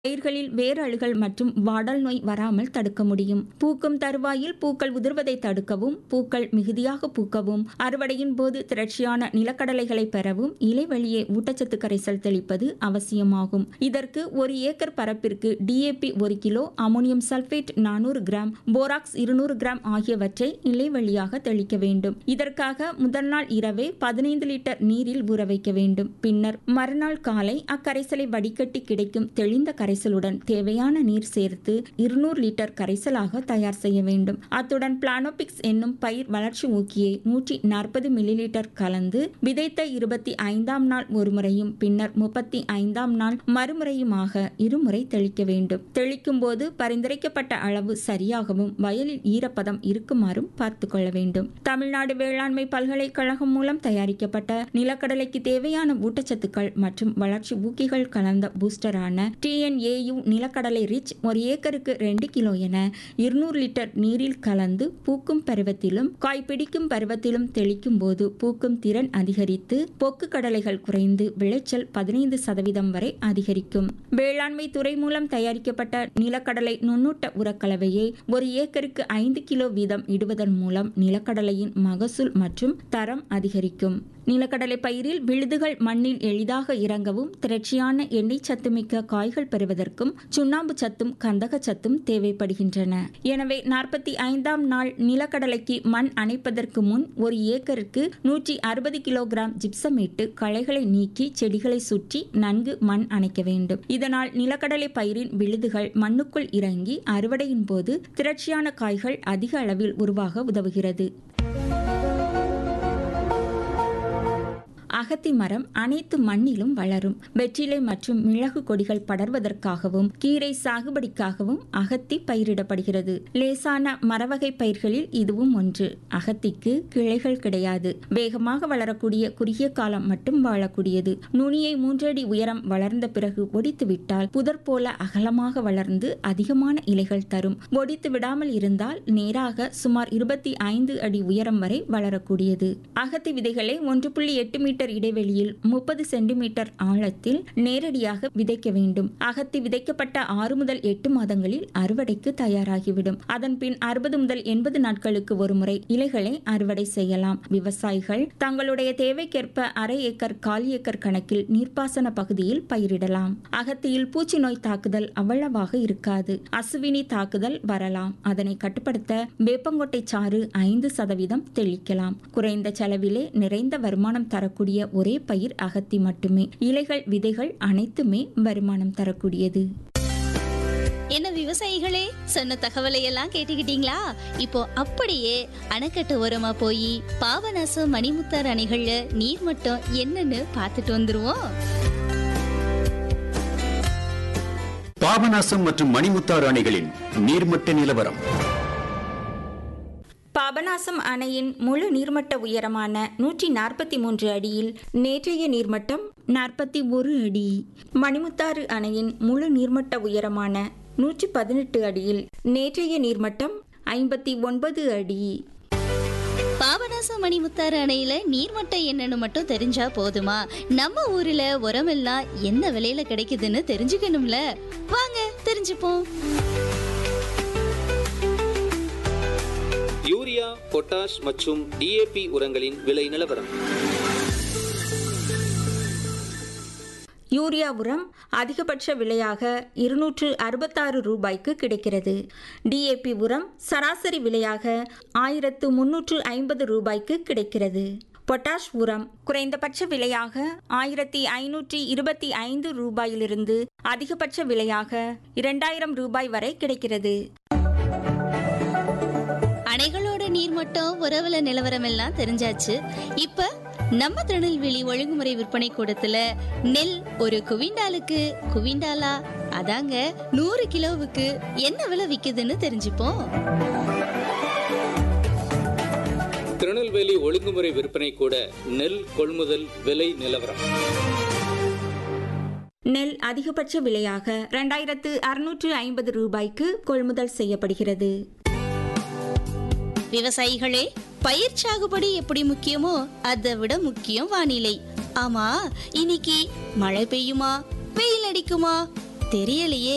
பயிர்களில் வேரழுகல் மற்றும் வாடல் நோய் வராமல் தடுக்க முடியும் பூக்கும் தருவாயில் பூக்கள் உதிர்வதை தடுக்கவும் பூக்கள் மிகுதியாக பூக்கவும் அறுவடையின் போது திரட்சியான நிலக்கடலைகளை பெறவும் இலை வழியே ஊட்டச்சத்து கரைசல் தெளிப்பது அவசியமாகும் இதற்கு ஒரு ஏக்கர் பரப்பிற்கு டிஏபி ஒரு கிலோ அமோனியம் சல்பேட் நானூறு கிராம் போராக்ஸ் இருநூறு கிராம் ஆகியவற்றை இலை வழியாக தெளிக்க வேண்டும் இதற்காக முதல் நாள் இரவே பதினைந்து லிட்டர் நீரில் ஊற வைக்க வேண்டும் பின்னர் மறுநாள் காலை அக்கரைசலை வடிகட்டி கிடைக்கும் தெளிந்த கரைசலுடன் தேவையான நீர் சேர்த்து இருநூறு லிட்டர் கரைசலாக தயார் செய்ய வேண்டும் அத்துடன் பிளானோபிக்ஸ் என்னும் பயிர் வளர்ச்சி ஊக்கியை நூற்றி நாற்பது மில்லிலிட்டர் கலந்து விதைத்த இருபத்தி ஐந்தாம் நாள் ஒரு முறையும் பின்னர் முப்பத்தி ஐந்தாம் நாள் மறுமுறையுமாக இருமுறை தெளிக்க வேண்டும் தெளிக்கும் போது பரிந்துரைக்கப்பட்ட அளவு சரியாகவும் வயலில் ஈரப்பதம் இருக்குமாறும் பார்த்து கொள்ள வேண்டும் தமிழ்நாடு வேளாண்மை பல்கலைக்கழகம் மூலம் தயாரிக்கப்பட்ட நிலக்கடலைக்கு தேவையான ஊட்டச்சத்துக்கள் மற்றும் வளர்ச்சி ஊக்கிகள் கலந்த பூஸ்டரான டிஎன்ஏயு நிலக்கடலை ரிச் ஒரு ஏக்கருக்கு ரெண்டு கிலோ என இருநூறு லிட்டர் நீரில் கலந்து பூக்கும் பருவத்திலும் காய் பிடிக்கும் பருவத்திலும் தெளிக்கும் போது பூக்கும் திறன் அதிகரித்து பொக்கு கடலைகள் குறைந்து விளைச்சல் பதினைந்து சதவீதம் வரை அதிகரிக்கும் வேளாண்மை துறை மூலம் தயாரிக்கப்பட்ட நிலக்கடலை நுண்ணூட்ட உரக்கலவையை ஒரு ஏக்கருக்கு ஐந்து கிலோ வீதம் இடுவதன் மூலம் நிலக்கடலையின் மகசூல் மற்றும் தரம் அதிகரிக்கும் நிலக்கடலை பயிரில் விழுதுகள் மண்ணில் எளிதாக இறங்கவும் திரட்சியான எண்ணெய் சத்துமிக்க காய்கள் பெறுவதற்கும் சுண்ணாம்பு சத்தும் கந்தக சத்தும் தேவைப்படுகின்றன எனவே நாற்பத்தி ஐந்தாம் நாள் நிலக்கடலைக்கு மண் அணைப்பதற்கு முன் ஒரு ஏக்கருக்கு நூற்றி அறுபது கிலோகிராம் ஜிப்சமிட்டு களைகளை நீக்கி செடிகளை சுற்றி நன்கு மண் அணைக்க வேண்டும் இதனால் நிலக்கடலை பயிரின் விழுதுகள் மண்ணுக்குள் இறங்கி அறுவடையின் போது திரட்சியான காய்கள் அதிக அளவில் உருவாக உதவுகிறது அகத்தி மரம் அனைத்து மண்ணிலும் வளரும் வெற்றிலை மற்றும் மிளகு கொடிகள் படர்வதற்காகவும் கீரை சாகுபடிக்காகவும் அகத்தி பயிரிடப்படுகிறது லேசான மரவகை பயிர்களில் இதுவும் ஒன்று அகத்திக்கு கிளைகள் கிடையாது வேகமாக வளரக்கூடிய குறுகிய காலம் மட்டும் வாழக்கூடியது நுனியை மூன்றடி உயரம் வளர்ந்த பிறகு ஒடித்து விட்டால் புதர் போல அகலமாக வளர்ந்து அதிகமான இலைகள் தரும் ஒடித்து விடாமல் இருந்தால் நேராக சுமார் இருபத்தி ஐந்து அடி உயரம் வரை வளரக்கூடியது அகத்தி விதைகளை ஒன்று புள்ளி எட்டு மீட்டர் மீட்டர் இடைவெளியில் முப்பது சென்டிமீட்டர் ஆழத்தில் நேரடியாக விதைக்க வேண்டும் அகத்தி விதைக்கப்பட்ட ஆறு முதல் எட்டு மாதங்களில் அறுவடைக்கு தயாராகிவிடும் அதன் பின் அறுபது முதல் எண்பது நாட்களுக்கு ஒருமுறை இலைகளை அறுவடை செய்யலாம் விவசாயிகள் தங்களுடைய தேவைக்கேற்ப அரை ஏக்கர் கால் ஏக்கர் கணக்கில் நீர்ப்பாசன பகுதியில் பயிரிடலாம் அகத்தியில் பூச்சி நோய் தாக்குதல் அவ்வளவாக இருக்காது அசுவினி தாக்குதல் வரலாம் அதனை கட்டுப்படுத்த வேப்பங்கொட்டை சாறு ஐந்து சதவீதம் தெளிக்கலாம் குறைந்த செலவிலே நிறைந்த வருமானம் தரக்கூடிய ஒரே பயிர் அகத்தி மட்டுமே இலைகள் விதைகள் அனைத்துமே வருமானம் தரக்கூடியது என்ன விவசாயிகளே சொன்ன தகவலை எல்லாம் கேட்டுக்கிட்டீங்களா இப்போ அப்படியே அணைக்கட்டு ஓரமா போய் பாபநாசம் மணிமுத்தார் அணைகள்ல நீர் மட்டம் என்னன்னு பார்த்துட்டு வந்துருவோம் பாபநாசம் மற்றும் மணிமுத்தாறு அணைகளின் நீர்மட்ட நிலவரம் பாபநாசம் அணையின் முழு நீர்மட்ட உயரமான நூற்றி நாற்பத்தி மூன்று அடியில் நேற்றைய நீர்மட்டம் நாற்பத்தி ஒரு அடி மணிமுத்தாறு அணையின் முழு நீர்மட்ட உயரமான நூற்றி பதினெட்டு அடியில் நேற்றைய நீர்மட்டம் ஐம்பத்தி ஒன்பது அடி பாபநாசம் மணிமுத்தாறு அணையில நீர்மட்டம் என்னன்னு மட்டும் தெரிஞ்சா போதுமா நம்ம ஊர்ல உரமெல்லாம் என்ன விலையில கிடைக்குதுன்னு தெரிஞ்சுக்கணும்ல வாங்க தெரிஞ்சுப்போம் யூரியா பொட்டாஷ் மற்றும் டிஏபி உரங்களின் விலை நிலவரம் யூரியா உரம் அதிகபட்ச விலையாக இருநூற்று அறுபத்தாறு ரூபாய்க்கு கிடைக்கிறது டிஏபி உரம் சராசரி விலையாக ஆயிரத்து முன்னூற்று ஐம்பது ரூபாய்க்கு கிடைக்கிறது பொட்டாஷ் உரம் குறைந்தபட்ச விலையாக ஆயிரத்தி ஐநூற்றி இருபத்தி ஐந்து ரூபாயிலிருந்து அதிகபட்ச விலையாக இரண்டாயிரம் ரூபாய் வரை கிடைக்கிறது அணைகளோட நீர்மட்டம் உறவுல நிலவரம் எல்லாம் தெரிஞ்சாச்சு இப்ப நம்ம திருநெல்வேலி ஒழுங்குமுறை விற்பனை கூடத்துல நெல் ஒரு குவிண்டாலுக்கு குவிண்டாலா அதாங்க நூறு கிலோவுக்கு என்ன விலை விக்குதுன்னு தெரிஞ்சுப்போம் திருநெல்வேலி ஒழுங்குமுறை விற்பனை கூட நெல் கொள்முதல் விலை நிலவரம் நெல் அதிகபட்ச விலையாக இரண்டாயிரத்து அறுநூற்று ஐம்பது ரூபாய்க்கு கொள்முதல் செய்யப்படுகிறது விவசாயிகளே பயிர் சாகுபடி எப்படி முக்கியமோ அதை விட முக்கியம் வானிலை ஆமா இன்னைக்கு மழை பெய்யுமா வெயில் அடிக்குமா தெரியலையே